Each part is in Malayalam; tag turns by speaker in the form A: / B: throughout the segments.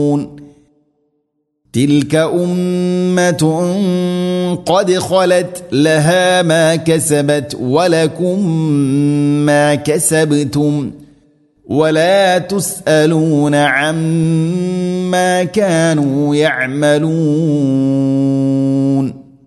A: تلك أمة قد خلت لها ما كسبت ولكم ما كسبتم ولا تسألون عما كانوا يعملون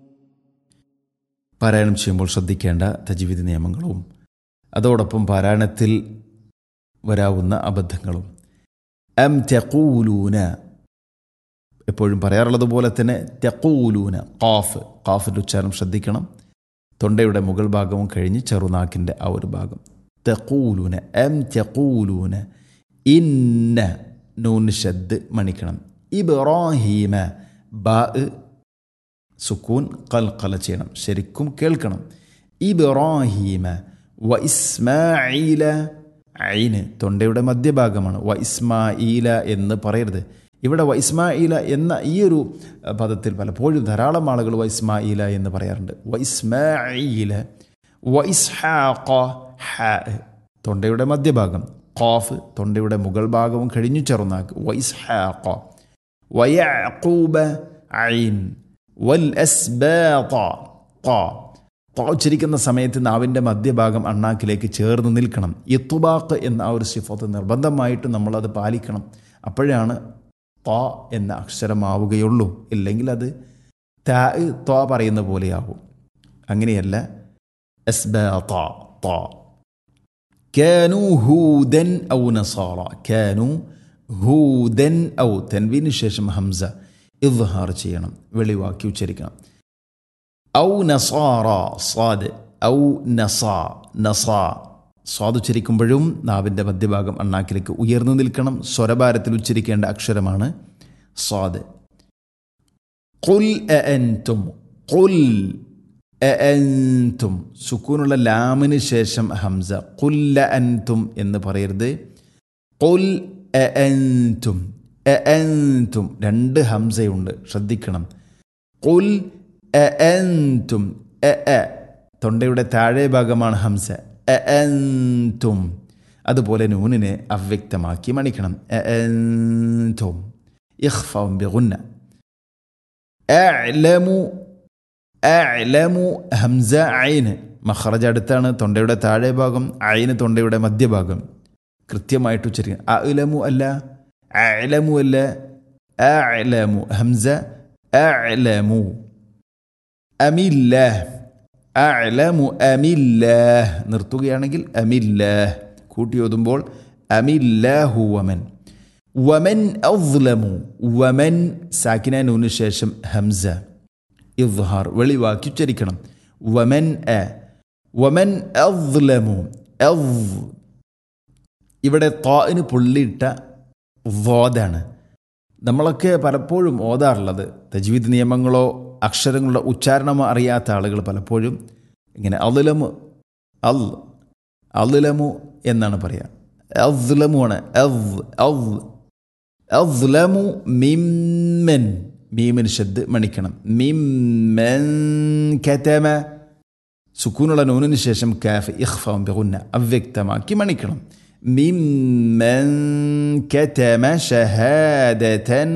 B: പാരായണം ചെയ്യുമ്പോൾ ശ്രദ്ധിക്കേണ്ട തജ്വീദ് നിയമങ്ങളും അതോടൊപ്പം പാരായണത്തിൽ വരാവുന്ന അബദ്ധങ്ങളും എം തെക്കൂലൂന എപ്പോഴും പറയാറുള്ളത് പോലെ തന്നെ തെക്കൂലൂന കാഫ് കാഫിൻ്റെ ഉച്ചാരണം ശ്രദ്ധിക്കണം തൊണ്ടയുടെ മുകൾ ഭാഗവും കഴിഞ്ഞ് ചെറുനാക്കിൻ്റെ ആ ഒരു ഭാഗം തെക്കൂലൂന എം തെക്കൂലൂന ഇന്ന നൂന് ഷദ് മണിക്കണം ഇബ്രാഹീമ ബാ സുക്കൂൻ കൽക്കല ചെയ്യണം ശരിക്കും കേൾക്കണം ഇബ്രാഹീമ വ ഇസ്മായില ഐന് തൊണ്ടയുടെ മധ്യഭാഗമാണ് വ ഇസ്മായില എന്ന് പറയരുത് ഇവിടെ വ ഇസ്മായില എന്ന ഈ ഒരു പദത്തിൽ പലപ്പോഴും ധാരാളം ആളുകൾ വ ഇസ്മായില എന്ന് പറയാറുണ്ട് വ ഇസ്മായില വ ഇസ്ഹാഖ ഹ തൊണ്ടയുടെ മധ്യഭാഗം ഖാഫ് തൊണ്ടയുടെ മുകൾ ഭാഗവും കഴിഞ്ഞു ചെറുനാക്ക് വ ഇസ്ഹാഖ വ യഅഖൂബ ഐൻ വൽ അസ്ബാത ത ത ഉച്ചരിക്കുന്ന സമയത്ത് നാവിൻ്റെ മധ്യഭാഗം അണ്ണാക്കിലേക്ക് ചേർന്ന് നിൽക്കണം ഇത്തുബാക്ക് എന്ന ആ ഒരു സിഫത്ത് നിർബന്ധമായിട്ട് നമ്മളത് പാലിക്കണം അപ്പോഴാണ് ത എന്ന അക്ഷരമാവുകയുള്ളൂ ഇല്ലെങ്കിൽ അത് താ ത പറയുന്ന പോലെയാവും അങ്ങനെയല്ല അസ്ബാത ത
A: كانوا هودا أو نصارى
B: كانوا ഹൂദൻ ഔ തെൻവീന് ശേഷം ഹംസ ഇദ്ഹാർ ചെയ്യണം വെളിവാക്കി ഉച്ചരിക്കണം ഔ നസാറ സ്വാദ് ഔ നസാ നസാ സ്വാദ് ഉച്ചരിക്കുമ്പോഴും നാവിൻ്റെ മധ്യഭാഗം അണ്ണാക്കിലേക്ക് ഉയർന്നു നിൽക്കണം സ്വരഭാരത്തിൽ ഉച്ചരിക്കേണ്ട അക്ഷരമാണ് സ്വാദ് കുൽ എൻതും കുൽ എൻതും സുക്കൂനുള്ള ലാമിന് ശേഷം ഹംസ കുല്ല അൻതും എന്ന് പറയരുത് കുൽ എൻതും എൻതും രണ്ട് ഹംസയുണ്ട് ശ്രദ്ധിക്കണം കുൽ എൻതും എ തൊണ്ടയുടെ താഴെ ഭാഗമാണ് ഹംസ എൻതും അതുപോലെ നൂനിനെ അവ്യക്തമാക്കി മണിക്കണം എൻതും ഇഖ്ഫം ബിഗുന്ന അഅലമു അഅലമു ഹംസ ഐന് മഖറജ് അടുത്താണ് തൊണ്ടയുടെ താഴെ ഭാഗം ഐന് തൊണ്ടയുടെ മധ്യഭാഗം കൃത്യമായിട്ട് ഉച്ചരിക്കണം അലമു അല്ല അലമു അല്ല അലമു ഹംസ അലമു അമില്ലാഹ് അലമു അമില്ലാഹ് നിർത്തുകയാണെങ്കിൽ അമില്ലാഹ് കൂട്ടി ഓതുമ്പോൾ അമില്ലാഹു വമൻ വമൻ ഔലമു വമൻ സാക്കിന നൂന് ശേഷം ഹംസ ഇദ്ഹാർ വെളിവാക്കി ഉച്ചരിക്കണം വമൻ എ വമൻ ഔലമു ഔ ഇവിടെ താന് പുള്ളിയിട്ട വോദാണ് നമ്മളൊക്കെ പലപ്പോഴും ഓതാറുള്ളത് തജ്വീദ് നിയമങ്ങളോ അക്ഷരങ്ങളുടെ ഉച്ചാരണമോ അറിയാത്ത ആളുകൾ പലപ്പോഴും ഇങ്ങനെ അലുലമു അൽ അലുലമു എന്നാണ് പറയുക അദ്ലമു ആണ് അദ്ലമു മിമ്മൻ മീമിന് ശബ്ദ് മണിക്കണം മിമ്മൻ കതമ സുക്കൂനുള്ള നൂനിന് ശേഷം കാഫ് ഇഖ്ഫാം ബിഗുന്ന അവ്യക്തമാക്കി മണിക്കണം മിമ്മൻ കതമ ഷഹാദതൻ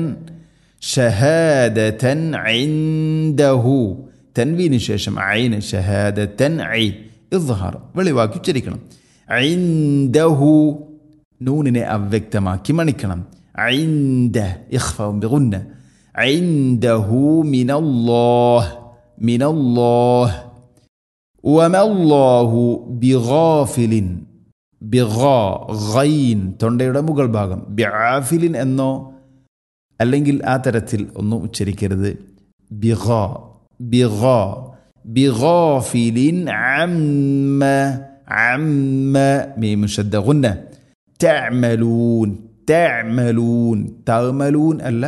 B: ഷഹാദതൻ ഇൻദഹു തൻവീന് ശേഷം ഐന് ഷഹാദതൻ ഐ ഇദ്ഹാർ വെളിവാക്കി ഉച്ചരിക്കണം ഐൻദഹു നൂനിനെ അവ്യക്തമാക്കി മണിക്കണം ഐൻദ ഇഖ്ഫാം ബിഗുന്ന ഐൻദഹു മിനല്ലാഹ് മിനല്ലാഹ് വമല്ലാഹു ബിഗാഫിലിൻ ബിഗാ ഗൈൻ തൊണ്ടയുടെ മുകൾ ഭാഗം ബിആഫിലിൻ എന്നോ അല്ലെങ്കിൽ ആ തരത്തിൽ ഒന്നും ഉച്ചരിക്കരുത് ബിഗ ബിഗ ബിഗാഫിലിൻ അമ്മ അമ്മ മീം ശദ്ദ ഗുന്ന തഅമലൂൻ തഅമലൂൻ തഅമലൂൻ അല്ല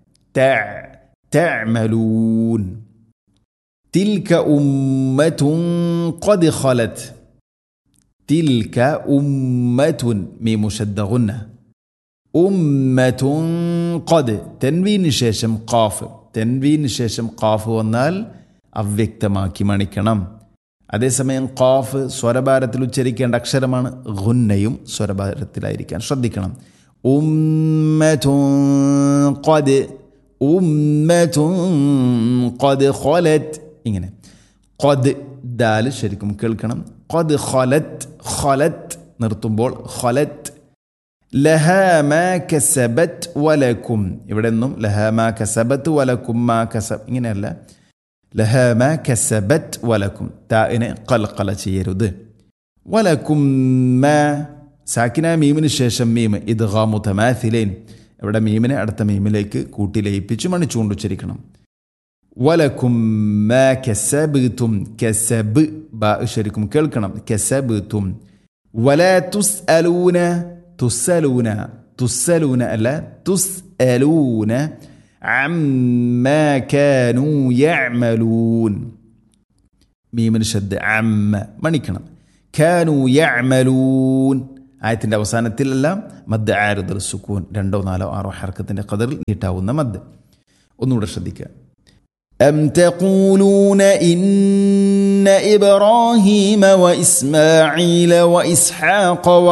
B: തഅമലൂൻ تلك أمة قد خلت تلك أمة ميم شد غنة أمة قد تنوين ശേഷം ഖാഫ് തെൻവീന് ശേഷം ഖാഫ് വന്നാൽ അവ്യക്തമാക്കി മണിക്കണം അതേസമയം ഖാഫ് സ്വരഭാരത്തിൽ ഉച്ചരിക്കേണ്ട അക്ഷരമാണ് ഗുന്നയും സ്വരഭാരത്തിലായിരിക്കാൻ ശ്രദ്ധിക്കണം
A: ഉമ്മത്തുൻ ഖദ് ഉമ്മത്തുൻ ഖദ് ഖലത് ഇങ്ങനെ ഖദ് ദാൽ ശരിക്കും കേൾക്കണം ഖദ് ഖലത് ഖലത് നിർത്തുമ്പോൾ ഖലത് ലഹാമ കസബത്ത് വലക്കും ഇവിടെ നിന്നും ലഹാമ കസബത്ത് വലക്കും മാ കസബ് ഇങ്ങനെയല്ല ലഹാമ കസബത്ത് വലക്കും താഇനെ കൽക്കല ചെയ്യരുത് വലക്കും മാ സാക്കിന മീമിന് ശേഷം മീം ഇത് മുതമാഥിലേൻ ഇവിടെ മീമിനെ അടുത്ത മീമിലേക്ക് കൂട്ടി ലയിപ്പിച്ച് മണിച്ചുകൊണ്ട് ഉച്ചരിക്കണം വലക്കും മാ കസബിത്തും കസബ് ബാ ശരിക്കും കേൾക്കണം കസബിത്തും വല തുസ് അലൂന തുസ്സലൂന തുസ്സലൂന അല്ല തുസ് അലൂന عما كانوا يعملون മീമിന് ശബ്ദ അമ്മ മണിക്കണം കാനു യഅമലൂൻ ആയത്തിൻ്റെ അവസാനത്തിലെല്ലാം മദ് ആരുദൽ സുക്കൂൻ രണ്ടോ നാലോ ആറോ ഹർക്കത്തിൻ്റെ കതറിൽ നീട്ടാവുന്ന മദ് ഒന്നുകൂടെ ശ്രദ്ധിക്കുക أم تقولون إن إبراهيم وإسماعيل وإسحاق